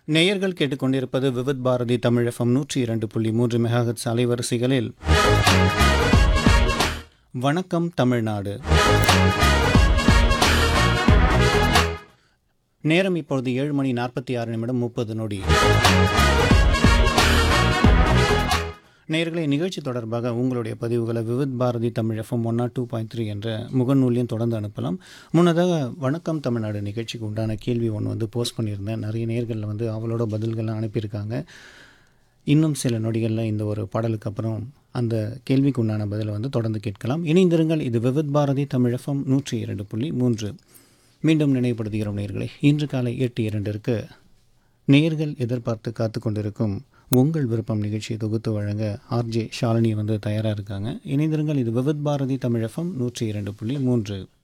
நேயர்கள் கேட்டுக்கொண்டிருப்பது விவித் பாரதி தமிழ் எஃப்எம் நூற்றி இரண்டு புள்ளி மூன்று மெகாஹெட்ஸ் அலைவரிசைகளில் வணக்கம் தமிழ்நாடு நேரம் இப்பொழுது ஏழு மணி நாற்பத்தி ஆறு நிமிடம் முப்பது நொடி நேயர்களை நிகழ்ச்சி தொடர்பாக உங்களுடைய பதிவுகளை Vividh Bharati Tamil FM one naught two point three என்ற முகநூலையும் தொடர்ந்து அனுப்பலாம் முன்னதாக வணக்கம் தமிழ்நாடு நிகழ்ச்சிக்கு உண்டான கேள்வி ஒன்று வந்து போஸ்ட் பண்ணியிருந்தேன் நிறைய நேர்களில் வந்து அவளோட பதில்கள்லாம் அனுப்பியிருக்காங்க இன்னும் சில நொடிகளில் இந்த ஒரு பாடலுக்கு அப்புறம் அந்த கேள்விக்கு உண்டான பதிலை வந்து தொடர்ந்து கேட்கலாம் இணைந்திருங்கள் இது விவித் பாரதி தமிழ் எஃப்எம் நூற்றி இரண்டு புள்ளி மூன்று மீண்டும் நினைவுபடுத்துகிறோம் நேயர்களை இன்று காலை எட்டு இரண்டிற்கு நேர்கள் எதிர்பார்த்து காத்து கொண்டிருக்கும் உங்கள் விருப்பம் நிகழ்ச்சியை தொகுத்து வழங்க ஆர்ஜே ஷாலினி வந்து தயாராக இருக்காங்க இணைந்திருங்கள் இது விவித் பாரதி தமிழ் எஃப்எம் நூற்றி இரண்டு புள்ளி மூன்று